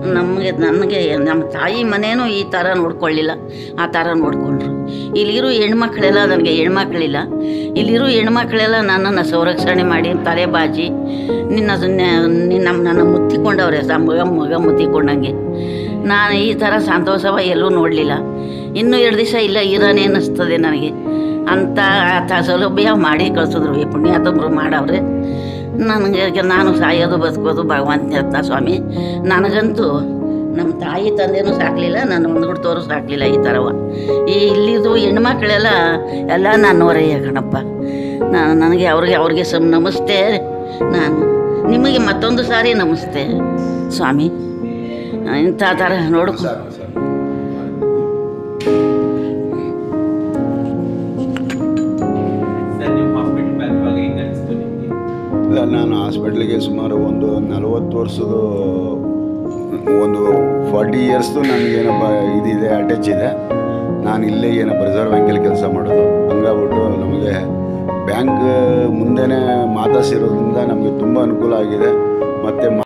ನಮಗೆ ನನಗೆ ನಮ್ಮ ತಾಯಿ ಮನೇನೂ ಈ ಥರ ನೋಡ್ಕೊಳ್ಳಿಲ್ಲ ಆ ಥರ ನೋಡಿಕೊಂಡ್ರು ಇಲ್ಲಿರೋ ಹೆಣ್ಮಕ್ಳೆಲ್ಲ ನನಗೆ ಹೆಣ್ಮಕ್ಳಿಲ್ಲ ಇಲ್ಲಿರೋ ಹೆಣ್ಮಕ್ಳೆಲ್ಲ ನನ್ನನ್ನು ಸಂರಕ್ಷಣೆ ಮಾಡಿ ತಲೆ ಬಾಜಿ ನಿನ್ನ ನಿನ್ನ ನನ್ನ ಮುತ್ತಿಕೊಂಡವ್ರೆ ಸ ಮಗ ಮಗ ಮುತ್ತಿಕೊಂಡಂಗೆ ನಾನು ಈ ಥರ ಸಂತೋಷವ ಎಲ್ಲೂ ನೋಡಲಿಲ್ಲ ಇನ್ನೂ ಎರಡು ದಿವಸ ಇಲ್ಲ ಇರೋನೇ ಅನ್ನಿಸ್ತದೆ ನನಗೆ ಅಂಥ ಆತ ಸೌಲಭ್ಯ ಮಾಡಿ ಕಳಿಸಿದ್ರು ಈ ಪುಣ್ಯಾತಂಬ್ರು ಮಾಡವ್ರೆ ನನಗೆ ನಾನು ಸಾಯೋದು ಬದುಕೋದು ಭಗವಂತ ಸ್ವಾಮಿ ನನಗಂತೂ ನಮ್ಮ ತಾಯಿ ತಂದೆನೂ ಸಾಕಲಿಲ್ಲ ನನ್ನ ಮುಂದ್ಗುಡ್ತವರು ಸಾಕಲಿಲ್ಲ ಈ ಥರವ ಈ ಇಲ್ಲಿದು ಹೆಣ್ಮಕ್ಳೆಲ್ಲ ಎಲ್ಲ ನನ್ನವರಯ್ಯ ಕಣಪ್ಪ ನಾನು ನನಗೆ ಅವ್ರಿಗೆ ಅವ್ರಿಗೆ ಸಮ್ ನಮಸ್ತೆ ನಾನು ನಿಮಗೆ ಮತ್ತೊಂದು ಸಾರಿ ನಮಸ್ತೆ ಸ್ವಾಮಿ ಇಂಥ ಥರ ನೋಡ್ಕೊ ಸಾಕು ಸಾಕು ಸರ್ ನಿಮ್ಮ ಹಾಸ್ಪಿಟಲ್ ಬರುವಾಗ ಹೆಂಗೆ ಅನಿಸ್ತು ನಿಮಗೆ ಇಲ್ಲ ನಾನು ಹಾಸ್ಪಿಟ್ಲಿಗೆ ಸುಮಾರು ಒಂದು ನಲವತ್ತು ವರ್ಷದ ಒಂದು ಫಾರ್ಟಿ ಇಯರ್ಸ್ದು ನನಗೇನಪ್ಪ ಇದಿದೆ ಅಟ್ಯಾಚ್ ಇದೆ ನಾನು ಇಲ್ಲೇ ಏನಪ್ಪ ರಿಸರ್ವ್ ಬ್ಯಾಂಕಲ್ಲಿ ಕೆಲಸ ಮಾಡೋದು ಹಂಗಾಗ್ಬಿಟ್ಟು ನಮಗೆ ಬ್ಯಾಂಕ್ ಮುಂದೆನೇ ಮಾತಾಸಿರೋದ್ರಿಂದ ನಮಗೆ ತುಂಬ ಅನುಕೂಲ ಆಗಿದೆ ಮತ್ತು